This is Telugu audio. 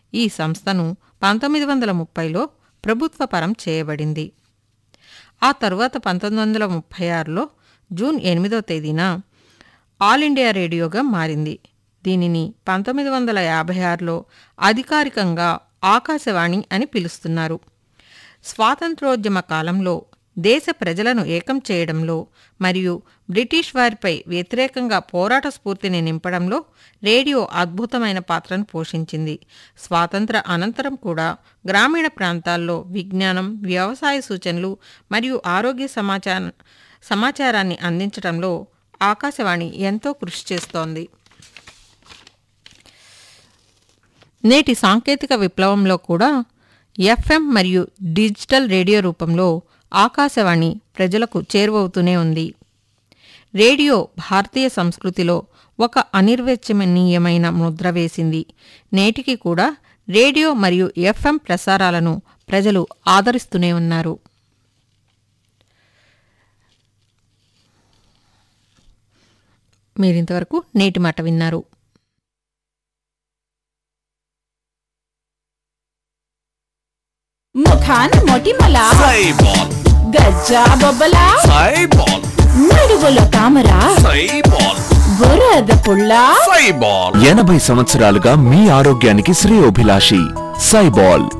ఈ సంస్థను పంతొమ్మిది వందల ముప్పైలో ప్రభుత్వపరం చేయబడింది ఆ తరువాత పంతొమ్మిది వందల ముప్పై ఆరులో జూన్ ఎనిమిదో తేదీన ఆల్ ఇండియా రేడియోగా మారింది దీనిని పంతొమ్మిది వందల యాభై ఆరులో అధికారికంగా ఆకాశవాణి అని పిలుస్తున్నారు స్వాతంత్రోద్యమ కాలంలో దేశ ప్రజలను ఏకం చేయడంలో మరియు బ్రిటిష్ వారిపై వ్యతిరేకంగా పోరాట స్ఫూర్తిని నింపడంలో రేడియో అద్భుతమైన పాత్రను పోషించింది స్వాతంత్ర అనంతరం కూడా గ్రామీణ ప్రాంతాల్లో విజ్ఞానం వ్యవసాయ సూచనలు మరియు ఆరోగ్య సమాచార సమాచారాన్ని అందించడంలో ఆకాశవాణి ఎంతో కృషి చేస్తోంది నేటి సాంకేతిక విప్లవంలో కూడా ఎఫ్ఎం మరియు డిజిటల్ రేడియో రూపంలో ఆకాశవాణి ప్రజలకు చేరువవుతూనే ఉంది రేడియో భారతీయ సంస్కృతిలో ఒక అనిర్వచనీయమైన ముద్ర వేసింది నేటికి కూడా రేడియో మరియు ఎఫ్ఎం ప్రసారాలను ప్రజలు ఆదరిస్తూనే ఉన్నారు మీరింతవరకు నేటి మాట విన్నారు ముఖాన్ మొటిమల సైబాల్ గజ్జా బొబ్బల సైబాల్ నడువుల తామర సైబాల్ బురద పుల్ల సైబాల్ ఎనభై సంవత్సరాలుగా మీ ఆరోగ్యానికి శ్రేయోభిలాషి సైబాల్